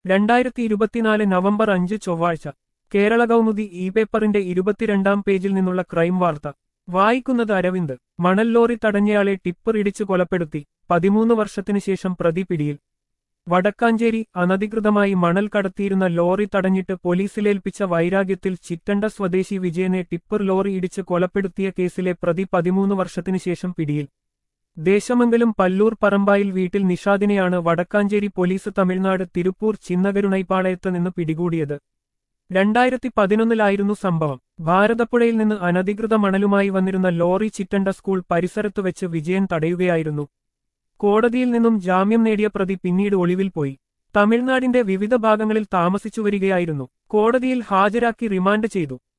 രണ്ടായിരത്തി ഇരുപത്തിനാല് നവംബർ അഞ്ച് ചൊവ്വാഴ്ച കേരള കൗമുദി ഇ പേപ്പറിന്റെ ഇരുപത്തിരണ്ടാം പേജിൽ നിന്നുള്ള ക്രൈം വാർത്ത വായിക്കുന്നത് അരവിന്ദ് മണൽ ലോറി തടഞ്ഞയാളെ ടിപ്പർ ഇടിച്ചു കൊലപ്പെടുത്തി പതിമൂന്ന് വർഷത്തിനു ശേഷം പ്രതി പിടിയിൽ വടക്കാഞ്ചേരി അനധികൃതമായി മണൽ കടത്തിയിരുന്ന ലോറി തടഞ്ഞിട്ട് പോലീസിലേൽപ്പിച്ച വൈരാഗ്യത്തിൽ ചിറ്റണ്ട സ്വദേശി വിജയനെ ടിപ്പർ ലോറി ഇടിച്ച് കൊലപ്പെടുത്തിയ കേസിലെ പ്രതി പതിമൂന്ന് വർഷത്തിനു ശേഷം പിടിയിൽ ദേശമംഗലം പല്ലൂർ പറമ്പായിൽ വീട്ടിൽ നിഷാദിനെയാണ് വടക്കാഞ്ചേരി പോലീസ് തമിഴ്നാട് തിരുപ്പൂർ ചിന്നകരുണൈപ്പാളയത്ത് നിന്ന് പിടികൂടിയത് രണ്ടായിരത്തി പതിനൊന്നിലായിരുന്നു സംഭവം ഭാരതപ്പുഴയിൽ നിന്ന് അനധികൃത മണലുമായി വന്നിരുന്ന ലോറി ചിറ്റണ്ട സ്കൂൾ പരിസരത്തു വെച്ച് വിജയൻ തടയുകയായിരുന്നു കോടതിയിൽ നിന്നും ജാമ്യം നേടിയ പ്രതി പിന്നീട് ഒളിവിൽ പോയി തമിഴ്നാടിന്റെ വിവിധ ഭാഗങ്ങളിൽ താമസിച്ചു വരികയായിരുന്നു കോടതിയിൽ ഹാജരാക്കി റിമാൻഡ് ചെയ്തു